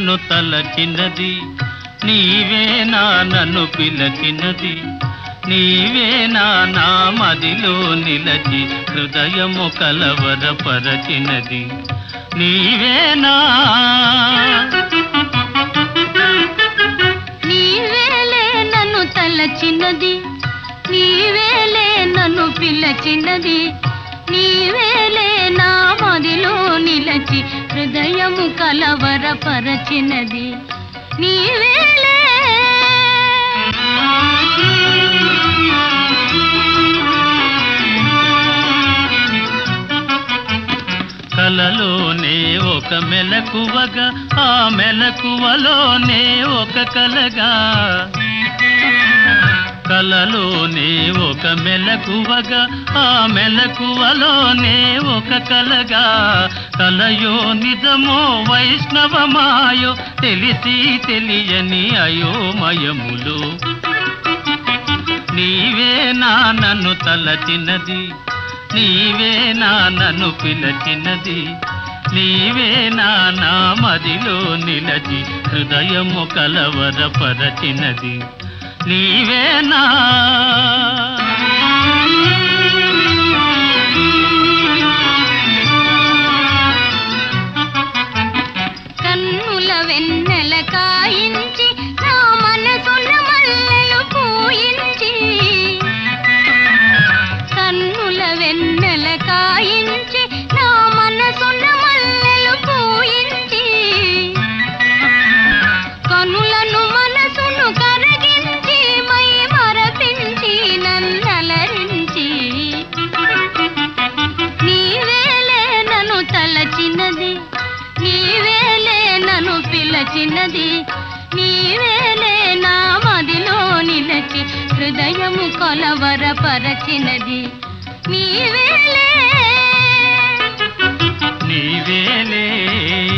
నన్ను తలచినది నీవే నా నన్ను పిలచినది నీవే నా నా మదిలో నిలచి హృదయము కలవరపరచినది నీవేనా నీవేలే నన్ను తలచినది నీవేలే నన్ను పిలచినది నీవేలే నా మదిలో నిలచి హృదయము కలవరపరచినది నీవేలే కలలోనే ఒక మెలకువగా ఆ మెలకువలోనే ఒక కలగా కలలోనే ఒక మెలకువగా ఆ మెలకువలోనే ఒక కలగా కలయో నిజమో వైష్ణవమాయో తెలిసి తెలియని అయోమయములు నీవే నా నన్ను తలచినది నీవే నా నన్ను పిలచినది నీవే నా నా మదిలో నిలచి హృదయము కలవరపరచినది నీవేనా కన్నుల వెన్నెల కాయించి నా మనసున మల్లెలు పూయించి కన్నుల వెన్నెల కాయించి నా మనసున మల్లెలు పూయించి కనులను మనసును కరగించి మై మరపించి నన్నలరించి నీవేలే నన్ను తలచినది నీవేలే నన్ను పిలచినది నీవేలే నా మదిలో నిలచి హృదయము కొలవరపరచినది నీవేలే నీవేలే